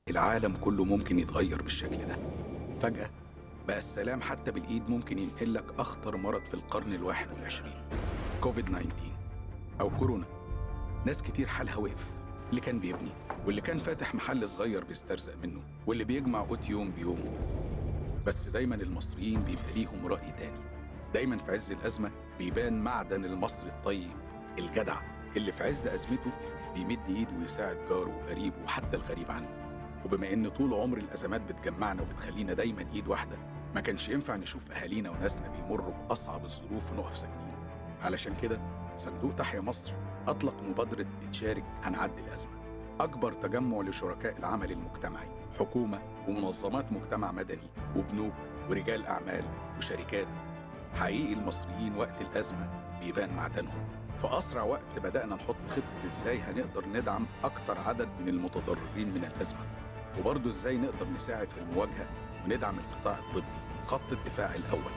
العالم كله ممكن يتغير بالشكل ده فجأة بقى السلام حتى بالإيد ممكن ينقلك أخطر مرض في القرن الواحد والعشرين كوفيد 19 أو كورونا ناس كتير حالها وقف اللي كان بيبني واللي كان فاتح محل صغير بيسترزق منه واللي بيجمع قوت يوم بيوم بس دايما المصريين بيبقى ليهم رأي تاني دايما في عز الأزمة بيبان معدن المصري الطيب الجدع اللي في عز أزمته بيمد إيده ويساعد جاره وقريبه وحتى الغريب عنه وبما إن طول عمر الأزمات بتجمعنا وبتخلينا دايما إيد واحدة ما كانش ينفع نشوف أهالينا وناسنا بيمروا بأصعب الظروف ونقف ساكتين علشان كده صندوق تحيا مصر أطلق مبادرة تشارك هنعدي الأزمة أكبر تجمع لشركاء العمل المجتمعي حكومة ومنظمات مجتمع مدني وبنوك ورجال أعمال وشركات حقيقي المصريين وقت الأزمة بيبان معدنهم في أسرع وقت بدأنا نحط خطة إزاي هنقدر ندعم أكتر عدد من المتضررين من الأزمة وبرضه إزاي نقدر نساعد في المواجهة وندعم القطاع الطبي خط الدفاع الأول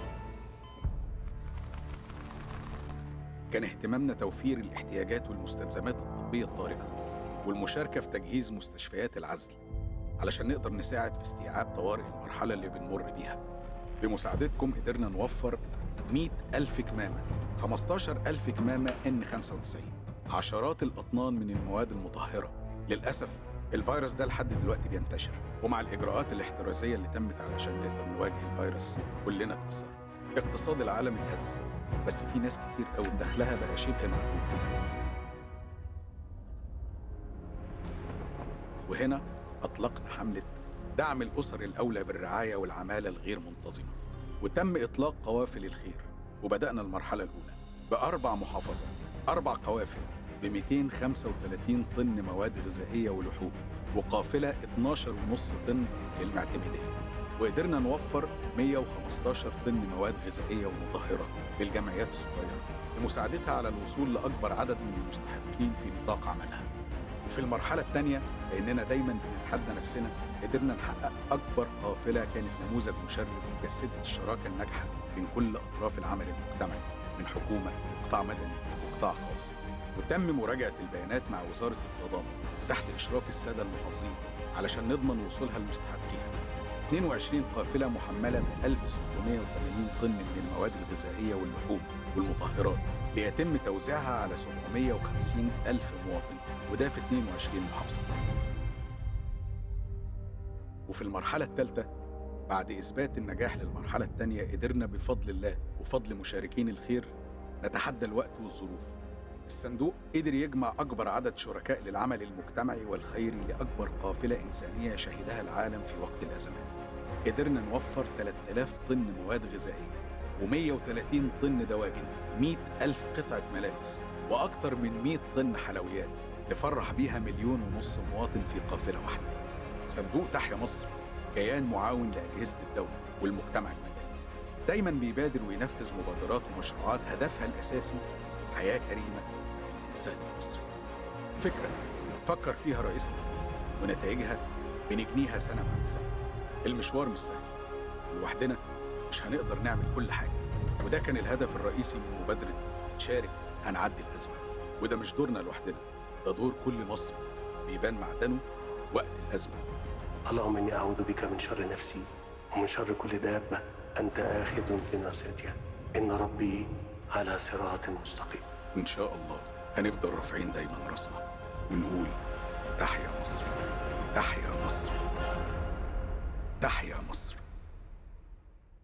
كان اهتمامنا توفير الاحتياجات والمستلزمات الطبية الطارئة والمشاركة في تجهيز مستشفيات العزل علشان نقدر نساعد في استيعاب طوارئ المرحلة اللي بنمر بيها بمساعدتكم قدرنا نوفر 100 ألف كمامة 15 ألف كمامة N95 عشرات الأطنان من المواد المطهرة للأسف الفيروس ده لحد دلوقتي بينتشر ومع الإجراءات الاحترازية اللي تمت علشان نقدر نواجه الفيروس كلنا اتأثر اقتصاد العالم اتهز بس في ناس كتير قوي دخلها بقى شبه معدوم وهنا أطلقنا حملة دعم الأسر الأولى بالرعاية والعمالة الغير منتظمة وتم إطلاق قوافل الخير وبدأنا المرحلة الأولى بأربع محافظات أربع قوافل ب 235 طن مواد غذائية ولحوم وقافلة 12.5 طن للمعتمدية وقدرنا نوفر 115 طن مواد غذائية ومطهرة للجمعيات الصغيرة لمساعدتها على الوصول لأكبر عدد من المستحقين في نطاق عملها وفي المرحلة الثانية لأننا دايما بنتحدى نفسنا قدرنا نحقق أكبر قافلة كانت نموذج مشرف وجسدت الشراكة الناجحة بين كل أطراف العمل المجتمعي من حكومة وقطاع مدني وقطاع خاص وتم مراجعة البيانات مع وزارة التضامن تحت إشراف السادة المحافظين علشان نضمن وصولها لمستحقيها 22 قافلة محملة ب 1680 طن من المواد الغذائية واللحوم والمطهرات ليتم توزيعها على 750 ألف مواطن وده في 22 محافظة وفي المرحلة الثالثة بعد إثبات النجاح للمرحلة الثانية قدرنا بفضل الله وفضل مشاركين الخير نتحدى الوقت والظروف الصندوق قدر يجمع أكبر عدد شركاء للعمل المجتمعي والخيري لأكبر قافلة إنسانية شهدها العالم في وقت الأزمات قدرنا نوفر 3000 طن مواد غذائية و130 طن دواجن 100 ألف قطعة ملابس وأكثر من 100 طن حلويات نفرح بيها مليون ونص مواطن في قافلة واحدة صندوق تحيا مصر كيان معاون لأجهزة الدولة والمجتمع المدني دايما بيبادر وينفذ مبادرات ومشروعات هدفها الأساسي حياة كريمة للإنسان المصري فكرة فكر فيها رئيسنا ونتائجها بنجنيها سنة بعد سنة المشوار مش سهل لوحدنا مش هنقدر نعمل كل حاجة وده كان الهدف الرئيسي من مبادرة تشارك هنعدي الأزمة وده مش دورنا لوحدنا ده دور كل مصري بيبان معدنه وقت الأزمة اللهم إني أعوذ بك من شر نفسي ومن شر كل دابة أنت آخذ بناصيتها إن ربي على صراط مستقيم وإن شاء الله هنفضل رافعين دايما راسنا ونقول تحيا مصر تحيا مصر تحيا مصر